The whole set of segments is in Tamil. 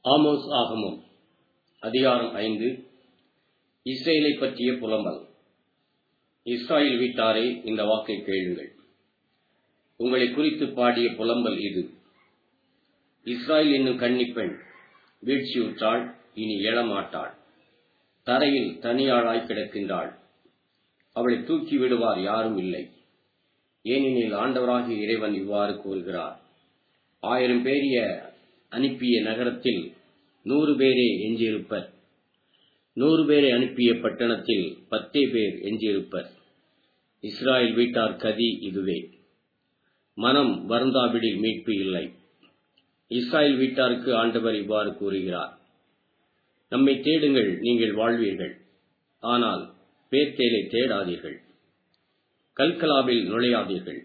ஆமோஸ் ஆகமம் அதிகாரம் ஐந்து இஸ்ரேலை பற்றிய புலம்பல் இஸ்ராயேல் வீட்டாரே இந்த வாக்கை கேளுங்கள் உங்களை குறித்து பாடிய புலம்பல் இது இஸ்ராயேல் என்னும் கன்னிப்பெண் வீழ்ச்சியுற்றாள் இனி எழமாட்டாள் தரையில் தனியாளாய் கிடக்கின்றாள் அவளை தூக்கி விடுவார் யாரும் இல்லை ஏனெனில் ஆண்டவராகிய இறைவன் இவ்வாறு கூறுகிறார் ஆயிரம் பேரிய அனுப்பிய நகரத்தில் நூறு பேரே எஞ்சியிருப்பர் நூறு பேரை அனுப்பிய பட்டணத்தில் பத்தே பேர் எஞ்சியிருப்பர் இஸ்ராயல் வீட்டார் கதி இதுவே மனம் வருந்தாவிடில் மீட்பு இல்லை இஸ்ராயல் வீட்டாருக்கு ஆண்டவர் இவ்வாறு கூறுகிறார் நம்மை தேடுங்கள் நீங்கள் வாழ்வீர்கள் ஆனால் பேர்த்தேலை தேடாதீர்கள் கல்கலாவில் நுழையாதீர்கள்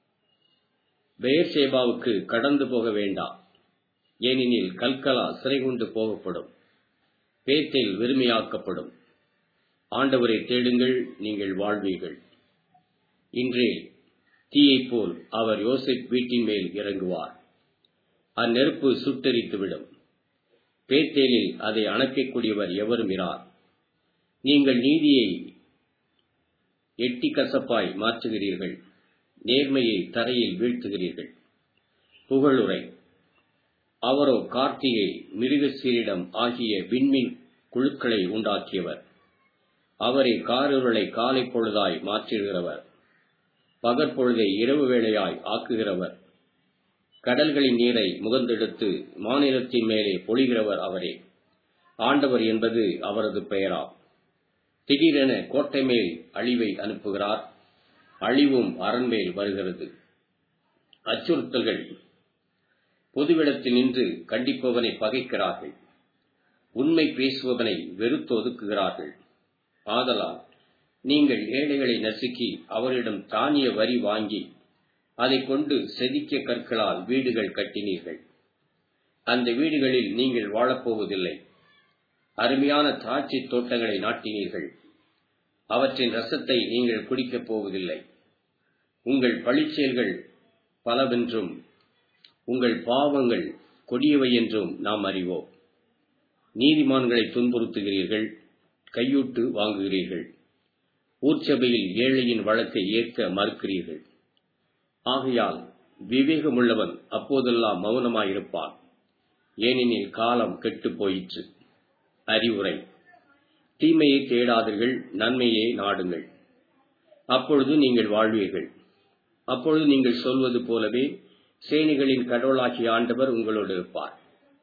பெயர்சேபாவுக்கு கடந்து போக வேண்டாம் ஏனெனில் கல்கலா சிறை கொண்டு போகப்படும் பேத்தில் வெறுமையாக்கப்படும் ஆண்டவரை தேடுங்கள் நீங்கள் வாழ்வீர்கள் இன்றே தீயைப் போல் அவர் யோசிப் வீட்டின் மேல் இறங்குவார் அந்நெருப்பு சுட்டரித்துவிடும் பேத்தேலில் அதை அணைக்கக்கூடியவர் எவரும் இரார் நீங்கள் நீதியை எட்டி கசப்பாய் மாற்றுகிறீர்கள் நேர்மையை தரையில் வீழ்த்துகிறீர்கள் புகழுரை அவரோ கார்த்திகை மிருகசீரிடம் ஆகிய விண்மீன் குழுக்களை உண்டாக்கியவர் அவரே காரிருளை காலை பொழுதாய் மாற்றுகிறவர் பகற்பொழுதை இரவு வேளையாய் ஆக்குகிறவர் கடல்களின் நீரை முகந்தெடுத்து மாநிலத்தின் மேலே பொழிகிறவர் அவரே ஆண்டவர் என்பது அவரது பெயராம் திடீரென கோட்டை மேல் அழிவை அனுப்புகிறார் அழிவும் அரண்மேல் வருகிறது அச்சுறுத்தல்கள் பொதுவிடத்தில் நின்று கண்டிப்பவனை பகைக்கிறார்கள் உண்மை பேசுபவனை வெறுத்து ஒதுக்குகிறார்கள் ஆதலால் நீங்கள் ஏழைகளை நசுக்கி அவரிடம் தானிய வரி வாங்கி அதை கொண்டு செதிக்க கற்களால் வீடுகள் கட்டினீர்கள் அந்த வீடுகளில் நீங்கள் வாழப்போவதில்லை அருமையான திராட்சை தோட்டங்களை நாட்டினீர்கள் அவற்றின் ரசத்தை நீங்கள் குடிக்கப் போவதில்லை உங்கள் பழிச்செயல்கள் பலவென்றும் உங்கள் பாவங்கள் கொடியவை என்றும் நாம் அறிவோம் நீதிமான்களை துன்புறுத்துகிறீர்கள் கையூட்டு வாங்குகிறீர்கள் ஊர்ச்சபையில் ஏழையின் வழக்கை ஏற்க மறுக்கிறீர்கள் ஆகையால் விவேகமுள்ளவன் அப்போதெல்லாம் மௌனமாயிருப்பான் ஏனெனில் காலம் கெட்டுப் போயிற்று அறிவுரை தீமையை தேடாதீர்கள் நன்மையை நாடுங்கள் அப்பொழுது நீங்கள் வாழ்வீர்கள் அப்பொழுது நீங்கள் சொல்வது போலவே சேனைகளின் கடவுளாகிய ஆண்டவர் உங்களோடு இருப்பார்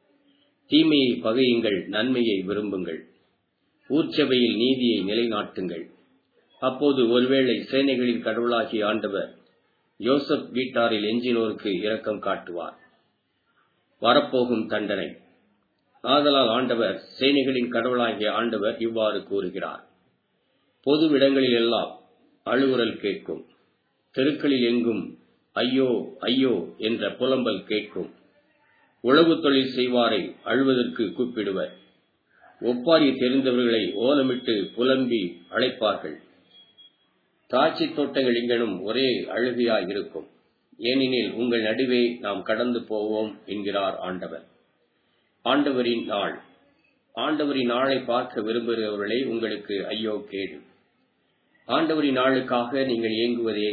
தீமையை பகையுங்கள் நன்மையை விரும்புங்கள் ஊர்ச்சபையில் நீதியை நிலைநாட்டுங்கள் அப்போது ஒருவேளை சேனைகளின் கடவுளாகிய ஆண்டவர் யோசப் வீட்டாரில் எஞ்சினோருக்கு இரக்கம் காட்டுவார் வரப்போகும் தண்டனை ஆதலால் ஆண்டவர் சேனைகளின் கடவுளாகிய ஆண்டவர் இவ்வாறு கூறுகிறார் பொது இடங்களில் எல்லாம் அழுகுரல் கேட்கும் தெருக்களில் எங்கும் ஐயோ ஐயோ என்ற புலம்பல் கேட்கும் உழவு தொழில் செய்வாரை அழுவதற்கு கூப்பிடுவர் ஒப்பாரி தெரிந்தவர்களை ஓலமிட்டு புலம்பி அழைப்பார்கள் திராட்சை தோட்டங்கள் இங்கனும் ஒரே அழுகையாய் இருக்கும் ஏனெனில் உங்கள் நடுவே நாம் கடந்து போவோம் என்கிறார் ஆண்டவர் ஆண்டவரின் நாள் ஆண்டவரின் நாளை பார்க்க விரும்புகிறவர்களே உங்களுக்கு ஐயோ கேடு ஆண்டவரின் நாளுக்காக நீங்கள் இயங்குவதே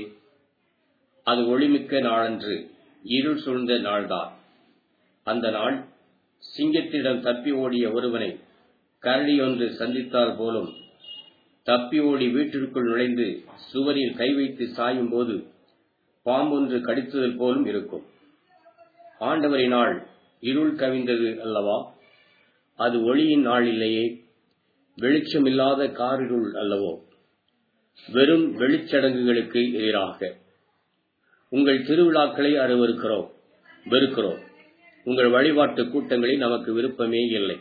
அது ஒளிமிக்க நாளன்று இருள் சூழ்ந்த நாள்தான் அந்த நாள் சிங்கத்திடம் தப்பி ஓடிய ஒருவனை கரடி ஒன்று சந்தித்தால் போலும் தப்பி ஓடி வீட்டிற்குள் நுழைந்து சுவரில் கை வைத்து சாயும் போது பாம்பொன்று கடித்ததில் போலும் இருக்கும் ஆண்டவரின் நாள் இருள் கவிந்தது அல்லவா அது ஒளியின் நாள் இல்லையே வெளிச்சமில்லாத காரிருள் அல்லவோ வெறும் வெளிச்சடங்குகளுக்கு எதிராக உங்கள் திருவிழாக்களை அருவருக்கிறோம் வெறுக்கிறோம் உங்கள் வழிபாட்டு கூட்டங்களில் நமக்கு விருப்பமே இல்லை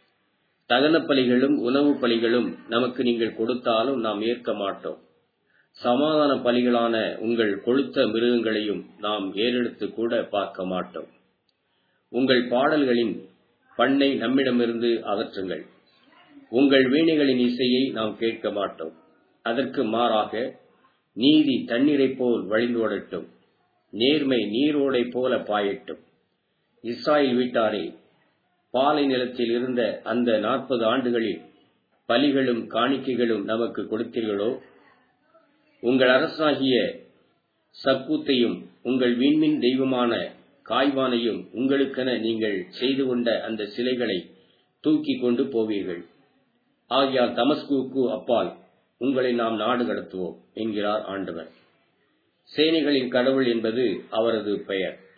தகன பலிகளும் உணவு பலிகளும் நமக்கு நீங்கள் கொடுத்தாலும் நாம் ஏற்க மாட்டோம் சமாதான பலிகளான உங்கள் கொளுத்த மிருகங்களையும் நாம் ஏறெடுத்து கூட பார்க்க மாட்டோம் உங்கள் பாடல்களின் பண்ணை நம்மிடமிருந்து அகற்றுங்கள் உங்கள் வீணைகளின் இசையை நாம் கேட்க மாட்டோம் அதற்கு மாறாக நீதி தண்ணீரைப் போல் வழிந்தோடட்டும் நேர்மை நீரோடை போல பாயட்டும் இஸ்ராயல் வீட்டாரே பாலை நிலத்தில் இருந்த அந்த நாற்பது ஆண்டுகளில் பலிகளும் காணிக்கைகளும் நமக்கு கொடுத்தீர்களோ உங்கள் அரசாகிய சக்கூத்தையும் உங்கள் விண்மின் தெய்வமான காய்வானையும் உங்களுக்கென நீங்கள் செய்து கொண்ட அந்த சிலைகளை தூக்கி கொண்டு போவீர்கள் ஆகையால் தமஸ்குவுக்கு அப்பால் உங்களை நாம் நாடு கடத்துவோம் என்கிறார் ஆண்டவர் சேனைகளின் கடவுள் என்பது அவரது பெயர்